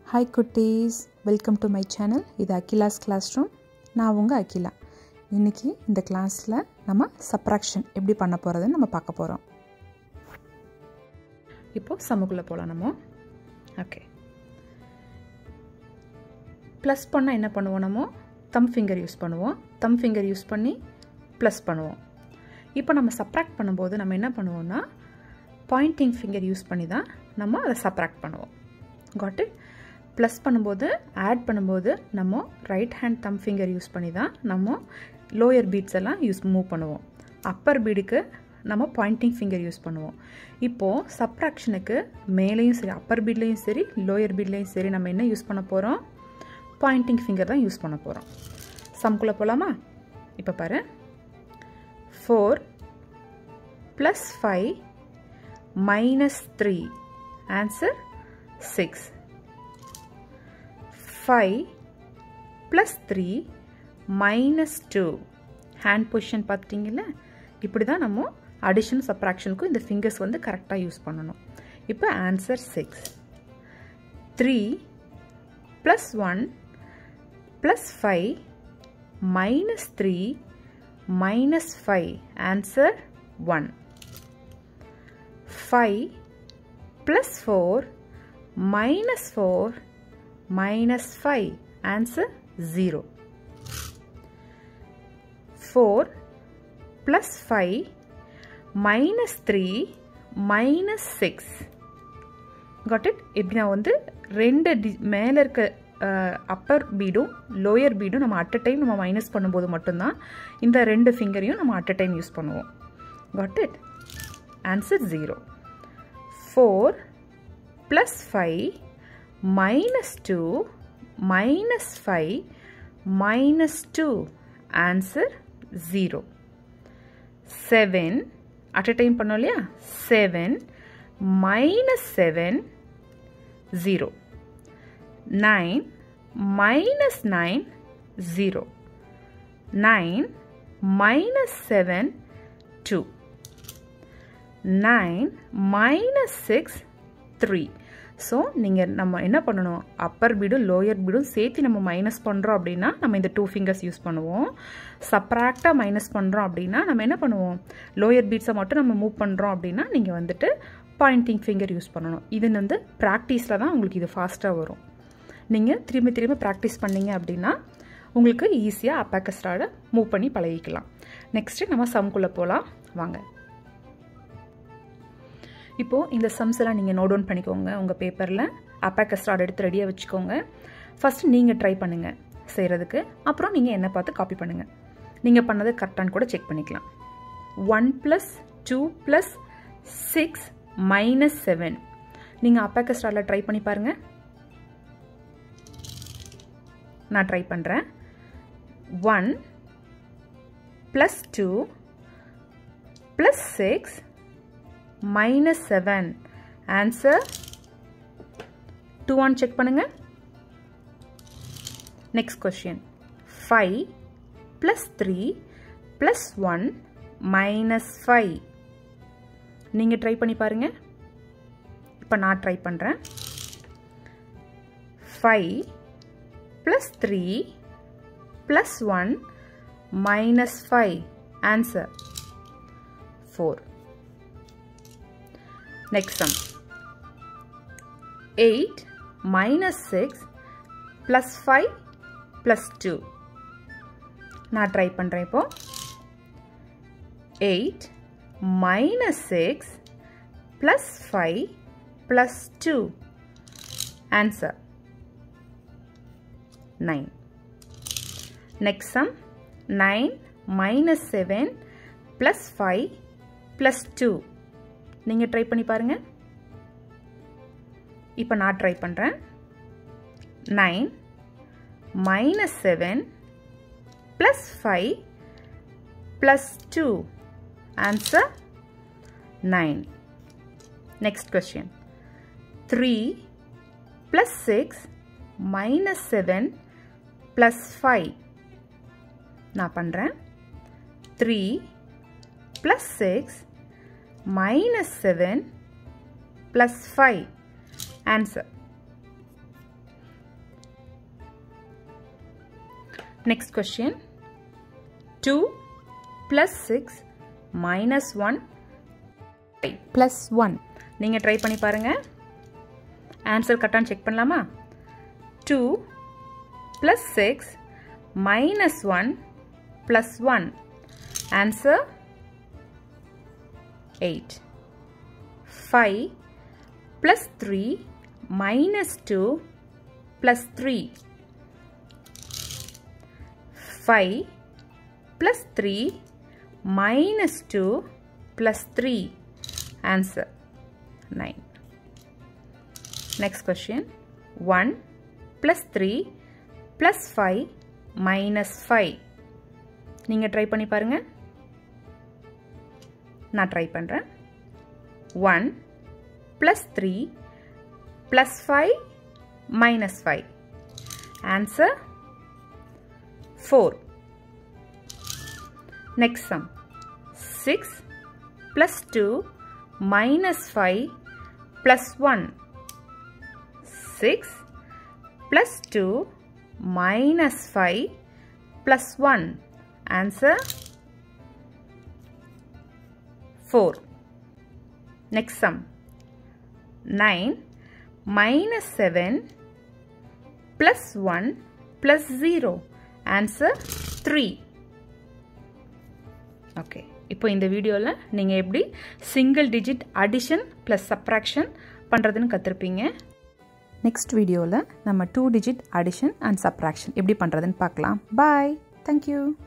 Hi குட்டீஸ் welcome to my channel இது Akila's class room நான் உங்கள் அகிலா இன்றைக்கி இந்த கிளாஸில் நம்ம சப்ராக்ஷன் எப்படி பண்ண போகிறதுன்னு நம்ம பார்க்க போகிறோம் இப்போது சமக்குள்ளே போகலாம் நம்ம ஓகே ப்ளஸ் பண்ணால் என்ன பண்ணுவோம் நம்ம தம் ஃபிங்கர் யூஸ் பண்ணுவோம் தம் ஃபிங்கர் யூஸ் பண்ணி ப்ளஸ் பண்ணுவோம் இப்போ நம்ம சப்ராக்ட் பண்ணும்போது நம்ம என்ன பண்ணுவோம்னா பாயிண்டிங் ஃபிங்கர் யூஸ் பண்ணி தான் நம்ம அதை சப்ராக்ட் பண்ணுவோம் காட் இட் ப்ளஸ் பண்ணும்போது ஆட் பண்ணும்போது நம்ம right hand thumb finger use பண்ணி தான் நம்ம லோயர் பீட்ஸ் எல்லாம் யூஸ் மூவ் பண்ணுவோம் அப்பர் பீடுக்கு நம்ம பாயிண்டிங் ஃபிங்கர் யூஸ் பண்ணுவோம் இப்போது சப்ராக்ஷனுக்கு மேலேயும் சரி அப்பர் பீட்லேயும் சரி லோயர் பீட்லேயும் சரி நம்ம என்ன யூஸ் பண்ண போகிறோம் பாயிண்டிங் ஃபிங்கர் தான் யூஸ் பண்ண போகிறோம் சம்குள்ளே போகலாமா இப்போ பாரு four plus five minus three answer six five plus three minus two hand position பார்த்துட்டிங்கல்ல இப்படி தான் நம்ம அடிஷன் சப்ராக்ஷனுக்கும் இந்த ஃபிங்கர்ஸ் வந்து கரெக்டாக யூஸ் பண்ணணும் இப்போ answer six three plus one plus five minus three minus five answer one five plus four minus four minus 5 answer 0 4 plus 5 minus 3 minus 6 got it இப்படி நான் வந்து ரெண்டு டி மேலே இருக்க அப்பர் பீடும் லோயர் பீடும் நம்ம அட் அ டைம் நம்ம மைனஸ் பண்ணும்போது மட்டும்தான் இந்த ரெண்டு ஃபிங்கரையும் நம்ம அட் அ டைம் யூஸ் பண்ணுவோம் got it answer zero four plus five minus 2 minus 5 minus 2 answer 0 7 at a time பண்ணோம் இல்லையா 7 minus 7 0 9 minus 9 0 9 minus 7 2 9 minus 6 3 so நீங்கள் நம்ம என்ன பண்ணணும் அப்பர் பீடும் லோயர் பீடும் சேர்த்து நம்ம மைனஸ் பண்ணுறோம் அப்படின்னா நம்ம இந்த டூ ஃபிங்கர்ஸ் யூஸ் பண்ணுவோம் சப்ராக்டாக மைனஸ் பண்ணுறோம் அப்படின்னா நம்ம என்ன பண்ணுவோம் லோயர் பீட்ஸை மட்டும் நம்ம மூவ் பண்ணுறோம் அப்படின்னா நீங்கள் வந்துட்டு பாயிண்டிங் ஃபிங்கர் யூஸ் பண்ணணும் இது வந்து ப்ராக்டிஸில் தான் உங்களுக்கு இது ஃபாஸ்ட்டாக வரும் நீங்கள் திரும்பி திரும்பி ப்ராக்டிஸ் பண்ணீங்க அப்படின்னா உங்களுக்கு ஈஸியாக அப்பாக்கஸ்டாட மூவ் பண்ணி பழகிக்கலாம் நெக்ஸ்ட்டு நம்ம சம்குள்ளே போகலாம் வாங்க இப்போது இந்த சம்ஸ் எல்லாம் நீங்கள் நோட் டவுன் பண்ணிக்கோங்க உங்கள் பேப்பரில் அப்பாக்கஸ்டார்ட் எடுத்து ரெடியாக வச்சுக்கோங்க ஃபஸ்ட்டு நீங்கள் ட்ரை பண்ணுங்கள் செய்கிறதுக்கு அப்புறம் நீங்கள் என்ன பார்த்து காப்பி பண்ணுங்கள் நீங்கள் பண்ணது கரெக்டானு கூட செக் பண்ணிக்கலாம் one plus two plus six minus seven நீங்கள் அப்பாக்கஸ்டாரில் ட்ரை பண்ணி பாருங்கள் நான் ட்ரை பண்ணுறேன் one plus two plus six minus 7 answer 2 on check பண்ணுங்க next question 5 plus 3 plus 1 minus 5 நீங்க ட்ரை பண்ணி பாருங்க இப்போ நான் ட்ரை பண்ணுறேன் 5 plus 3 plus 1 minus 5 answer 4 Next sum. 8 minus 6 plus 5 plus 2. நான் ட்ரை பண்ணுறேன் இப்போ 8 minus 6 plus 5 plus 2. Answer 9. Next sum 9 minus 7 plus 5 plus 2. நீங்கள் ட்ரை பண்ணி பாருங்கள் இப்போ நான் ட்ரை பண்ணுறேன் nine minus seven plus five plus two answer nine next question three plus six minus seven plus five நான் பண்ணுறேன் three plus six minus 7 plus 5 answer next question two plus six minus one plus one நீங்கள் try பண்ணி பாருங்கள் answer கரெக்டானு check பண்ணலாமா two plus six minus one plus one answer eight five plus three minus two plus three five plus three minus two plus three answer nine next question one plus three plus five minus five நீங்கள் try பண்ணி பாருங்கள் நான் try பண்ணுறேன் one plus three plus five minus five answer four next sum six plus two minus five plus one six plus two minus five plus one answer four next sum nine minus seven plus one plus zero answer three okay இப்போ இந்த வீடியோவில் நீங்கள் எப்படி single digit addition plus subtraction பண்ணுறதுன்னு கற்றுருப்பீங்க next வீடியோவில் நம்ம two digit addition and subtraction எப்படி பண்ணுறதுன்னு பார்க்கலாம் பாய் தேங்க்யூ